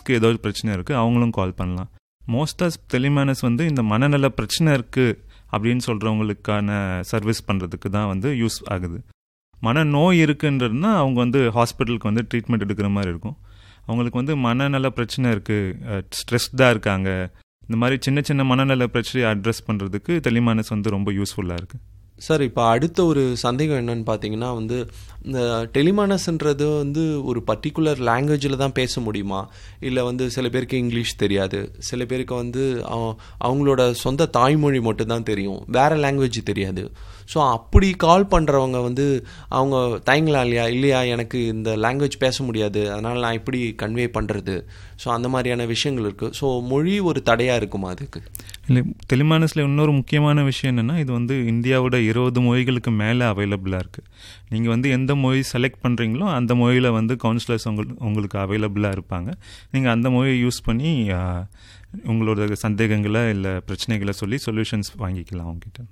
கிட்ஸ்க்கு ஏதோ ஒரு பிரச்சனை இருக்குது அவங்களும் கால் பண்ணலாம் மோஸ்ட்டாக டெலிமேனஸ் வந்து இந்த மனநல பிரச்சனை இருக்குது அப்படின்னு சொல்கிறவங்களுக்கான சர்வீஸ் பண்ணுறதுக்கு தான் வந்து யூஸ் ஆகுது மனநோய் இருக்குன்றதுனா அவங்க வந்து ஹாஸ்பிட்டலுக்கு வந்து ட்ரீட்மெண்ட் எடுக்கிற மாதிரி இருக்கும் அவங்களுக்கு வந்து மனநல பிரச்சனை இருக்குது ஸ்ட்ரெஸ்டாக இருக்காங்க இந்த மாதிரி சின்ன சின்ன மனநல பிரச்சனையை அட்ரஸ் பண்ணுறதுக்கு டெலிமானஸ் வந்து ரொம்ப யூஸ்ஃபுல்லாக இருக்குது சார் இப்போ அடுத்த ஒரு சந்தேகம் என்னன்னு பார்த்தீங்கன்னா வந்து இந்த டெலிமானஸ்ன்றது வந்து ஒரு பர்டிகுலர் லாங்குவேஜில் தான் பேச முடியுமா இல்லை வந்து சில பேருக்கு இங்கிலீஷ் தெரியாது சில பேருக்கு வந்து அவ- அவங்களோட சொந்த தாய்மொழி மட்டும்தான் தெரியும் வேறு லாங்குவேஜ் தெரியாது ஸோ அப்படி கால் பண்ணுறவங்க வந்து அவங்க தயங்கலாம் இல்லையா இல்லையா எனக்கு இந்த லாங்குவேஜ் பேச முடியாது அதனால் நான் எப்படி கன்வே பண்ணுறது ஸோ அந்த மாதிரியான விஷயங்கள் இருக்குது ஸோ மொழி ஒரு தடையாக இருக்குமா அதுக்கு இல்லை டெலிமானஸில் இன்னொரு முக்கியமான விஷயம் என்னென்னா இது வந்து இந்தியாவோட இருபது மொழிகளுக்கு மேலே அவைலபிளாக இருக்குது நீங்கள் வந்து எந்த மொழி செலக்ட் பண்ணுறீங்களோ அந்த மொழியில் வந்து கவுன்சிலர்ஸ் உங்கள் உங்களுக்கு அவைலபிளாக இருப்பாங்க நீங்கள் அந்த மொழியை யூஸ் பண்ணி ஆ, உங்களோட சந்தேகங்களை இல்லை பிரச்சனைகளை சொல்லி சொல்யூஷன்ஸ் வாங்கிக்கலாம் அவங்ககிட்ட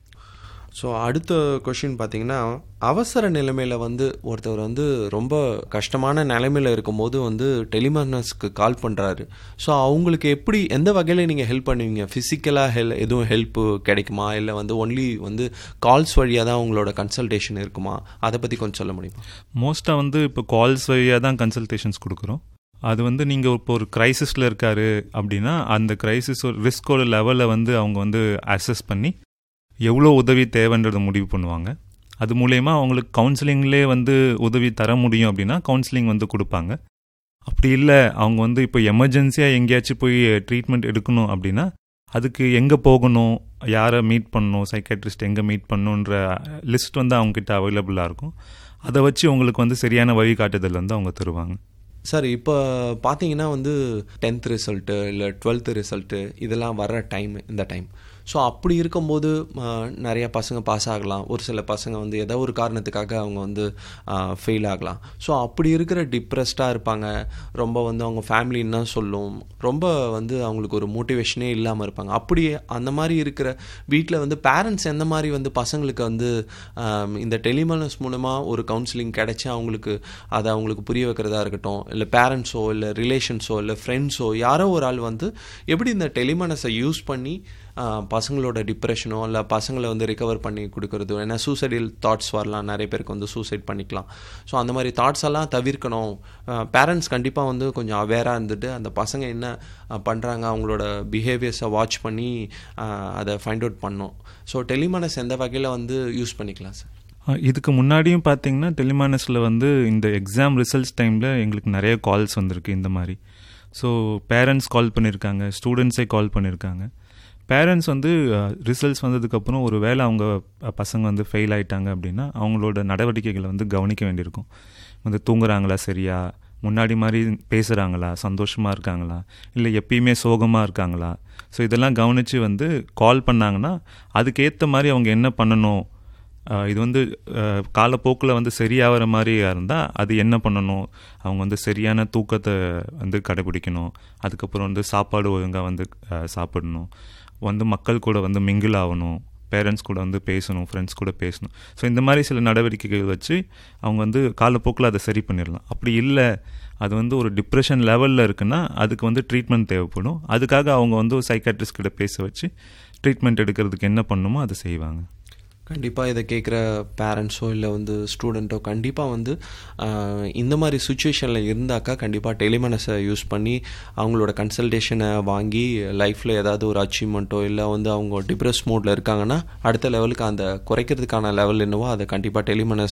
ஸோ அடுத்த கொஷின் பார்த்தீங்கன்னா அவசர நிலைமையில் வந்து ஒருத்தவர் வந்து ரொம்ப கஷ்டமான நிலைமையில் இருக்கும்போது வந்து டெலிமானஸ்க்கு கால் பண்ணுறாரு ஸோ அவங்களுக்கு எப்படி எந்த வகையில் நீங்கள் ஹெல்ப் பண்ணுவீங்க ஃபிசிக்கலாக ஹெல் எதுவும் ஹெல்ப் கிடைக்குமா இல்லை வந்து ஒன்லி வந்து கால்ஸ் வழியாக தான் உங்களோட கன்சல்டேஷன் இருக்குமா அதை பற்றி கொஞ்சம் சொல்ல முடியுமா மோஸ்ட்டாக வந்து இப்போ கால்ஸ் வழியாக தான் கன்சல்டேஷன்ஸ் கொடுக்குறோம் அது வந்து நீங்கள் இப்போ ஒரு க்ரைசிஸில் இருக்காரு அப்படின்னா அந்த க்ரைசிஸ் ஒரு ரிஸ்கோட லெவலை வந்து அவங்க வந்து அசஸ் பண்ணி எவ்வளோ உதவி தேவைன்றதை முடிவு பண்ணுவாங்க அது மூலயமா அவங்களுக்கு கவுன்சிலிங்லேயே வந்து உதவி தர முடியும் அப்படின்னா கவுன்சிலிங் வந்து கொடுப்பாங்க அப்படி இல்லை அவங்க வந்து இப்போ எமர்ஜென்சியாக எங்கேயாச்சும் போய் ட்ரீட்மெண்ட் எடுக்கணும் அப்படின்னா அதுக்கு எங்கே போகணும் யாரை மீட் பண்ணணும் சைக்காட்ரிஸ்ட் எங்கே மீட் பண்ணணுன்ற லிஸ்ட் வந்து அவங்கக்கிட்ட அவைலபிளாக இருக்கும் அதை வச்சு உங்களுக்கு வந்து சரியான வழிகாட்டுதல் வந்து அவங்க தருவாங்க சார் இப்போ பார்த்தீங்கன்னா வந்து டென்த் ரிசல்ட்டு இல்லை டுவெல்த்து ரிசல்ட்டு இதெல்லாம் வர்ற டைம் இந்த டைம் ஸோ அப்படி இருக்கும்போது ஆஹ், நிறைய பசங்க பாஸ் ஆகலாம் ஒரு சில பசங்க வந்து ஏதோ ஒரு காரணத்துக்காக அவங்க வந்து ஃபெயில் ஆகலாம் ஸோ அப்படி இருக்கிற டிப்ரெஸ்டாக இருப்பாங்க ரொம்ப வந்து அவங்க ஃபேமிலி என்ன சொல்லும் ரொம்ப வந்து அவங்களுக்கு ஒரு மோட்டிவேஷனே இல்லாமல் இருப்பாங்க அப்படி அந்த மாதிரி இருக்கிற வீட்டில் வந்து பேரண்ட்ஸ் எந்த மாதிரி வந்து பசங்களுக்கு வந்து ஆம், இந்த டெலிமானஸ் மூலமாக ஒரு கவுன்சிலிங் கிடைச்சி அவங்களுக்கு அதை அவங்களுக்கு புரிய வைக்கிறதா இருக்கட்டும் இல்லை பேரண்ட்ஸோ இல்லை ரிலேஷன்ஸோ இல்லை ஃப்ரெண்ட்ஸோ யாரோ ஒரு ஆள் வந்து எப்படி இந்த டெலிமானஸை யூஸ் பண்ணி ஆ, பசங்களோட டிப்ரெஷனோ இல்லை பசங்களை வந்து ரிகவர் பண்ணி கொடுக்கறது ஏன்னா சூசைடல் தாட்ஸ் வரலாம் நிறைய பேருக்கு வந்து சூசைட் பண்ணிக்கலாம் ஸோ அந்த மாதிரி தாட்ஸ் எல்லாம் தவிர்க்கணும் பேரண்ட்ஸ் கண்டிப்பாக வந்து கொஞ்சம் அவேராக இருந்துட்டு அந்த பசங்க என்ன பண்ணுறாங்க அவங்களோட பிஹேவியர்ஸை வாட்ச் பண்ணி ஆ, அதை ஃபைண்ட் அவுட் பண்ணணும் ஸோ டெலிமானஸ் எந்த வகையில் வந்து யூஸ் பண்ணிக்கலாம் சார் அஹ் இதுக்கு முன்னாடியும் பார்த்தீங்கன்னா டெலிமானஸில் வந்து இந்த எக்ஸாம் ரிசல்ட்ஸ் டைமில் எங்களுக்கு நிறைய கால்ஸ் வந்திருக்கு இந்த மாதிரி ஸோ பேரண்ட்ஸ் கால் பண்ணியிருக்காங்க ஸ்டூடெண்ட்ஸே கால் பண்ணியிருக்காங்க பேரண்ட்ஸ் வந்து ரிசல்ட்ஸ் வந்ததுக்கப்புறம் ஒரு வேளை அவங்க அஹ், பசங்க வந்து ஃபெயில் ஆயிட்டாங்க அப்படின்னா அவங்களோட நடவடிக்கைகளை வந்து கவனிக்க வேண்டியிருக்கும் வந்து தூங்குறாங்களா சரியா முன்னாடி மாதிரி பேசுகிறாங்களா சந்தோஷமாக இருக்காங்களா இல்லை எப்பயுமே சோகமாக இருக்காங்களா ஸோ இதெல்லாம் கவனித்து வந்து கால் பண்ணாங்கன்னா அதுக்கேற்ற மாதிரி அவங்க என்ன பண்ணணும் ஆஹ் இது வந்து காலப்போக்கில் வந்து சரியாகிற மாதிரி இருந்தால் அது என்ன பண்ணணும் அவங்க வந்து சரியான தூக்கத்தை வந்து கடைபிடிக்கணும் அதுக்கப்புறம் வந்து சாப்பாடு ஒழுங்காக வந்து ஆஹ் சாப்பிடணும் வந்து மக்கள் கூட வந்து மிங்கிள் ஆகணும் பேரண்ட்ஸ் கூட வந்து பேசணும் ஃப்ரெண்ட்ஸ் கூட பேசணும் ஸோ இந்த மாதிரி சில நடவடிக்கைகள் வச்சு அவங்க வந்து காலப்போக்கில் அதை சரி பண்ணிடலாம் அப்படி இல்லை அது வந்து ஒரு டிப்ரெஷன் லெவலில் இருக்குன்னா அதுக்கு வந்து ட்ரீட்மெண்ட் தேவைப்படும் அதுக்காக அவங்க வந்து ஒரு சைக்காட்ரிஸ்ட் கிட்ட பேச வச்சு ட்ரீட்மெண்ட் எடுக்கிறதுக்கு என்ன பண்ணணுமோ அதை செய்வாங்க கண்டிப்பாக இதை கேட்குற பேரண்ட்ஸோ இல்லை வந்து ஸ்டூடெண்ட்டோ கண்டிப்பாக வந்து ஆஹ், இந்த மாதிரி சுச்சுவேஷனில் இருந்தாக்கா கண்டிப்பாக டெலிமனஸை யூஸ் பண்ணி அவங்களோட கன்சல்டேஷனை வாங்கி லைஃப்பில் ஏதாவது ஒரு அச்சீவ்மெண்ட்டோ இல்லை வந்து அவங்க டிப்ரெஸ் மோடில் இருக்காங்கன்னா அடுத்த லெவலுக்கு அந்த குறைக்கிறதுக்கான லெவல் என்னவோ அதை கண்டிப்பாக Tele MANAS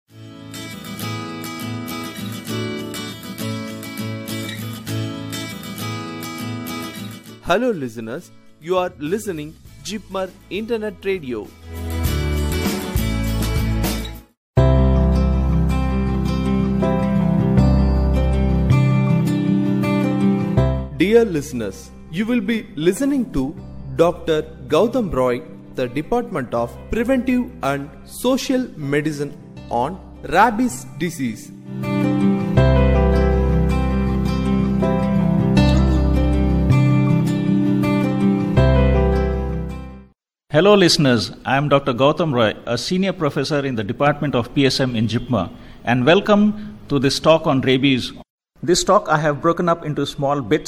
Hello, listeners. You are listening Jeepmar Internet Radio. Dear listeners, you will be listening to Dr. Gautam Roy, the Department of Preventive and Social Medicine on rabies disease. Hello, listeners. I am Dr. Gautam Roy, a senior professor in the Department of PSM in JIPMA, and welcome to this talk on rabies. This talk I have broken up into small bits